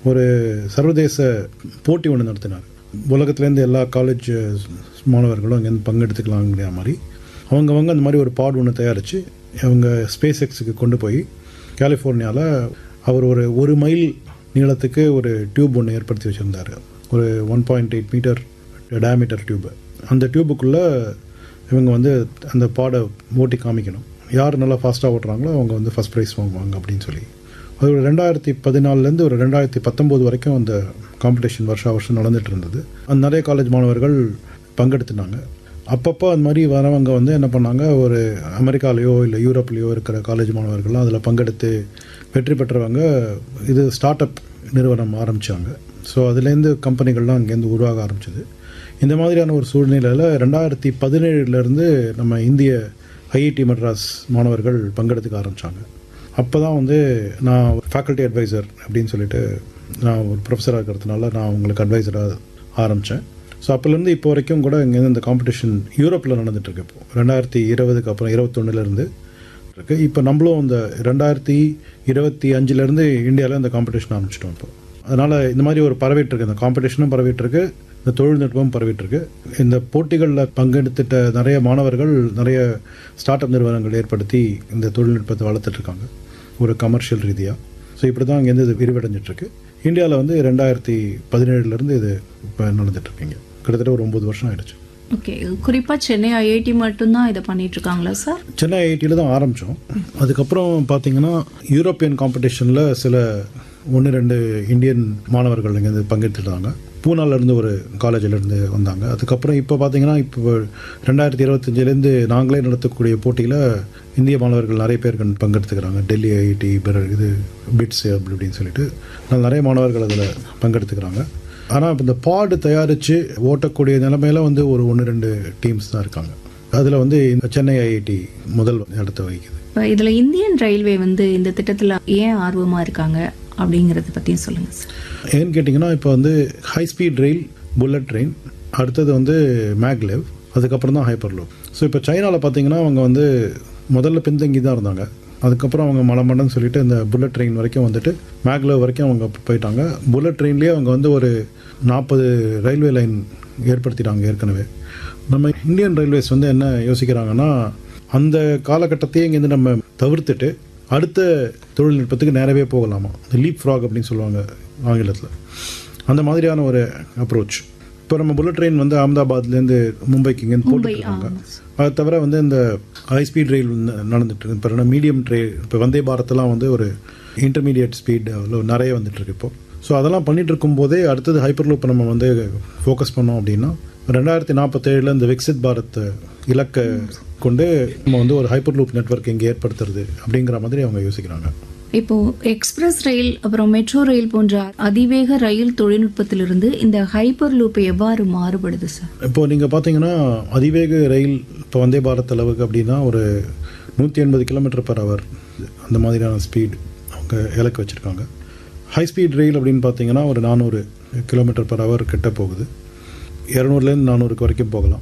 ஒரு சர்வதேச போட்டி ஒன்று நடத்தினார் உலகத்துலேருந்து எல்லா காலேஜ் மாணவர்களும் இங்கேருந்து பங்கெடுத்துக்கலாங்கிற மாதிரி அவங்கவங்க அந்த மாதிரி ஒரு பாட் ஒன்று தயாரித்து அவங்க ஸ்பேஸ் எக்ஸுக்கு கொண்டு போய் கலிஃபோர்னியாவில் அவர் ஒரு ஒரு மைல் நீளத்துக்கு ஒரு டியூப் ஒன்று ஏற்படுத்தி வச்சுருந்தார் ஒரு one point eight metre diameter tube அந்த டியூபுக்குள்ளே இவங்க வந்து அந்த பாடை ஓட்டி காமிக்கணும் யார் நல்லா ஃபாஸ்ட்டாக ஓட்டுறாங்களோ அவங்க வந்து ஃபஸ்ட் ப்ரைஸ் வாங்குவாங்க அப்படின்னு சொல்லி அது ஒரு ரெண்டாயிரத்தி பதினாலுலேருந்து ஒரு ரெண்டாயிரத்தி பத்தொம்போது வரைக்கும் அந்த காம்படிஷன் வருஷா வருஷம் நடந்துட்டு இருந்தது அந்த நிறைய காலேஜ் மாணவர்கள் பங்கெடுத்துனாங்க அப்பப்போ அந்த மாதிரி வரவங்க வந்து என்ன பண்ணாங்க ஒரு அமெரிக்காலேயோ இல்லை யூரோப்லேயோ இருக்கிற காலேஜ் மாணவர்கள்லாம் அதில் பங்கெடுத்து வெற்றி பெற்றவங்க இது ஸ்டார்ட் அப் நிறுவனம் ஆரம்பித்தாங்க ஸோ அதுலேருந்து கம்பெனிகள்லாம் அங்கேருந்து உருவாக ஆரம்பிச்சது இந்த மாதிரியான ஒரு சூழ்நிலையில் ரெண்டாயிரத்தி பதினேழுலேருந்து நம்ம இந்திய ஐஐடி மெட்ராஸ் மாணவர்கள் பங்கெடுத்துக்க ஆரம்பித்தாங்க அப்போ தான் வந்து நான் ஃபேக்கல்ட்டி அட்வைசர் அப்படின்னு சொல்லிட்டு நான் ஒரு ப்ரொஃபஸராக இருக்கிறதுனால நான் உங்களுக்கு அட்வைசராக ஆரம்பித்தேன் ஸோ அப்போலேருந்து இப்போ வரைக்கும் கூட இங்கேருந்து இந்த காம்படிஷன் யூரோப்பில் நடந்துட்டுருக்கு இப்போ ரெண்டாயிரத்தி இருபதுக்கு அப்புறம் இருபத்தொன்னுலேருந்து இருக்குது இப்போ நம்மளும் இந்த ரெண்டாயிரத்தி இருபத்தி அஞ்சுலேருந்து இந்தியாவில் இந்த காம்படிஷன் ஆரம்பிச்சிட்டோம் இப்போ அதனால் இந்த மாதிரி ஒரு பரவிட்டுருக்கு இந்த காம்படிஷனும் பரவிட்டுருக்கு இந்த தொழில்நுட்பமும் பரவிட்டுருக்கு இந்த போட்டிகளில் பங்கெடுத்துட்ட நிறைய மாணவர்கள் நிறைய ஸ்டார்ட் அப் நிறுவனங்கள் ஏற்படுத்தி இந்த தொழில்நுட்பத்தை வளர்த்துட்ருக்காங்க ஒரு கமர்ஷியல் ரீதியாக ஸோ இப்படி தான் இங்கேருந்து இது விரிவடைஞ்சிட்ருக்கு இந்தியாவில் வந்து ரெண்டாயிரத்தி பதினேழுலேருந்து இது இப்போ நடந்துட்டுருக்கீங்க கிட்டத்தட்ட ஒரு ஒம்பது வருஷம் ஆயிடுச்சு ஓகே குறிப்பா சென்னை ஐஐடி மட்டும்தான் இதை பண்ணிட்டு இருக்காங்களா சார் சென்னை ஐஐடியில் தான் ஆரம்பித்தோம் அதுக்கப்புறம் பார்த்தீங்கன்னா யூரோப்பியன் காம்படிஷனில் சில ஒன்று ரெண்டு இந்தியன் மாணவர்கள் இங்கேருந்து பங்கெடுத்துட்டாங்க பூனாலேருந்து ஒரு காலேஜிலேருந்து வந்தாங்க அதுக்கப்புறம் இப்போ பார்த்தீங்கன்னா இப்போ ரெண்டாயிரத்தி இருபத்தஞ்சிலேருந்து நாங்களே நடத்தக்கூடிய போட்டியில் இந்திய மாணவர்கள் நிறைய பேர் கண் பங்கெடுத்துக்கிறாங்க டெல்லி ஐஐடி இது பிட்ஸ் அப்படி இப்படின்னு சொல்லிட்டு அதனால நிறைய மாணவர்கள் அதில் பங்கெடுத்துக்கிறாங்க ஆனால் இப்போ இந்த பாடு தயாரித்து ஓட்டக்கூடிய நிலைமையில வந்து ஒரு ஒன்று ரெண்டு டீம்ஸ் தான் இருக்காங்க அதில் வந்து இந்த சென்னை ஐஐடி முதல் இடத்த வகிக்குது இப்போ இதுல இந்தியன் ரயில்வே வந்து இந்த திட்டத்துல ஏன் ஆர்வமா இருக்காங்க அப்படிங்கறத பத்தியும் சொல்லுங்க சார் ஏன்னு கேட்டிங்கன்னா இப்போ வந்து ஹை ஸ்பீட் ரயில் புல்லட் ட்ரெயின் அடுத்தது வந்து மேக்லெவ் அதுக்கப்புறம் தான் ஹைப்பர்லூப் ஸோ இப்போ சைனாவில் பார்த்தீங்கன்னா அவங்க வந்து முதல்ல பின்தங்கி தான் இருந்தாங்க அதுக்கப்புறம் அவங்க மலமண்டன்னு சொல்லிட்டு இந்த புல்லட் ட்ரெயின் வரைக்கும் வந்துட்டு மேக்லவ் வரைக்கும் அவங்க போயிட்டாங்க புல்லட் ட்ரெயின்லேயே அவங்க வந்து ஒரு நாற்பது ரயில்வே லைன் ஏற்படுத்திட்டாங்க ஏற்கனவே நம்ம இந்தியன் ரயில்வேஸ் வந்து என்ன யோசிக்கிறாங்கன்னா அந்த காலகட்டத்தையே இங்கேருந்து நம்ம தவிர்த்துட்டு அடுத்த தொழில்நுட்பத்துக்கு நேரவே போகலாமா இந்த லீப் ஃப்ராக் அப்படின்னு சொல்லுவாங்க ஆங்கிலத்தில் அந்த மாதிரியான ஒரு அப்ரோச் இப்போ நம்ம புல்லட் ட்ரெயின் வந்து அகமதாபாத்லேருந்து மும்பைக்கு இங்கேருந்து போட்டுருக்காங்க அது தவிர வந்து இந்த ஹை ஸ்பீட் ரயில் நடந்துட்டு இருக்கு இப்போ மீடியம் ட்ரெயின் இப்போ வந்தே பாரத்லாம் வந்து ஒரு இன்டர்மீடியட் ஸ்பீட் நிறைய வந்துட்டு இருக்கு இப்போ ஸோ அதெல்லாம் பண்ணிட்டு இருக்கும்போதே அடுத்தது ஹைப்பர் லூப் நம்ம வந்து ஃபோக்கஸ் பண்ணோம் அப்படின்னா ரெண்டாயிரத்தி நாற்பத்தேழில் இந்த விக்சித் பாரத் இலக்கை கொண்டு நம்ம வந்து ஒரு ஹைப்பர் லூப் நெட்வொர்க் இங்கே ஏற்படுத்துறது அப்படிங்கிற மாதிரி அவங்க யோசிக்கிறாங்க இப்போ எக்ஸ்பிரஸ் ரயில் அப்புறம் மெட்ரோ ரயில் போன்ற அதிவேக ரயில் தொழில்நுட்பத்திலிருந்து இந்த ஹைப்பர் லூப் எவ்வாறு மாறுபடுது சார் இப்போ நீங்கள் பார்த்தீங்கன்னா அதிவேக ரயில் இப்போ வந்தே பாரத் அளவுக்கு அப்படின்னா ஒரு நூற்றி எண்பது கிலோமீட்டர் பர் ஹவர் அந்த மாதிரியான ஸ்பீட் அவங்க இலக்கு வச்சுருக்காங்க ஹை ஸ்பீட் ரயில் அப்படின்னு பார்த்தீங்கன்னா ஒரு நானூறு கிலோமீட்டர் பர் ஹவர் கிட்ட போகுது இரநூறுலேருந்து நானூறுக்கு வரைக்கும் போகலாம்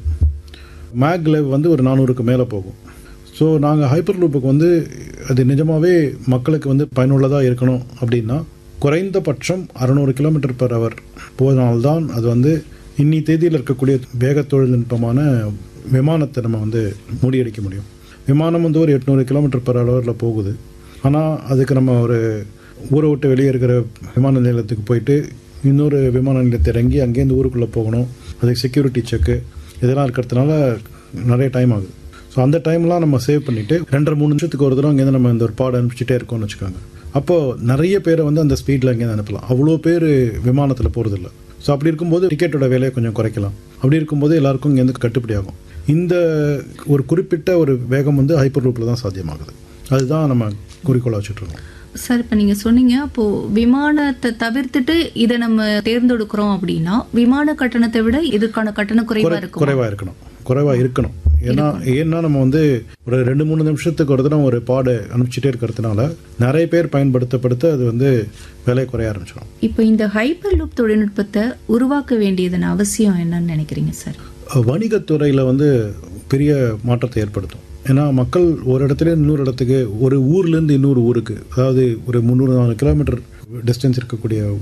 மேக் லைவ் வந்து ஒரு நானூறுக்கு மேலே போகும் ஸோ நாங்கள் ஹைப்பர் லூப்புக்கு வந்து அது நிஜமாகவே மக்களுக்கு வந்து பயனுள்ளதாக இருக்கணும் அப்படின்னா குறைந்தபட்சம் அறநூறு கிலோமீட்டர் பர் ஹவர் போனால்தான் அது வந்து இன்னி தேதியில் இருக்கக்கூடிய வேக தொழில்நுட்பமான விமானத்தை நம்ம வந்து முறியடிக்க முடியும் விமானம் வந்து ஒரு எட்நூறு கிலோமீட்டர் பர் ஹவரில் போகுது ஆனால் அதுக்கு நம்ம ஒரு ஊரை விட்டு வெளியே இருக்கிற விமான நிலையத்துக்கு போயிட்டு இன்னொரு விமான நிலையத்தை இறங்கி அங்கேருந்து ஊருக்குள்ளே போகணும் அதுக்கு செக்யூரிட்டி செக்கு இதெல்லாம் இருக்கிறதுனால நிறைய டைம் ஆகுது ஸோ அந்த டைம்லாம் நம்ம சேவ் பண்ணிவிட்டு ரெண்டரை மூணு நிமிஷத்துக்கு ஒரு தடவை அங்கேருந்து நம்ம இந்த ஒரு பாடம் அனுப்பிச்சிட்டே இருக்கோம்னு வச்சுக்கோங்க அப்போது நிறைய பேரை வந்து அந்த ஸ்பீடில் அங்கேருந்து அனுப்பலாம் அவ்வளோ பேர் விமானத்தில் போகிறதில்ல ஸோ அப்படி இருக்கும்போது டிக்கெட்டோட விலையை கொஞ்சம் குறைக்கலாம் அப்படி இருக்கும்போது எல்லாருக்கும் இங்கேருந்து கட்டுப்படி ஆகும் இந்த ஒரு குறிப்பிட்ட ஒரு வேகம் வந்து ஹைப்பர் லூப்பில் தான் சாத்தியமாகுது அதுதான் நம்ம குறிக்கோளாக வச்சுட்ருக்கோம் சார் இப்போ நீங்கள் சொன்னீங்க அப்போ விமானத்தை தவிர்த்துட்டு இதை நம்ம தேர்ந்தெடுக்கிறோம் அப்படின்னா விமான கட்டணத்தை விட இதுக்கான கட்டணம் குறைவா இருக்கும் குறைவாக இருக்கணும் குறைவாக இருக்கணும் ஏன்னா ஏன்னா நம்ம வந்து ஒரு ரெண்டு மூணு நிமிஷத்துக்கு ஒரு தடவை ஒரு பாடு அனுப்பிச்சிட்டே இருக்கிறதுனால நிறைய பேர் பயன்படுத்தப்படுத்த அது வந்து விலை குறைய ஆரம்பிச்சிடும் இப்போ இந்த ஹைப்பர் லூப் தொழில்நுட்பத்தை உருவாக்க வேண்டியதன் அவசியம் என்னன்னு நினைக்கிறீங்க சார் வணிகத்துறையில் வந்து பெரிய மாற்றத்தை ஏற்படுத்தும் ஏன்னா மக்கள் ஒரு இடத்துல இன்னொரு இடத்துக்கு ஒரு ஊர்லேருந்து இன்னொரு ஊருக்கு அதாவது ஒரு முந்நூறு நாலு கிலோமீட்டர் டிஸ்டன்ஸ் இருக்கக்கூடிய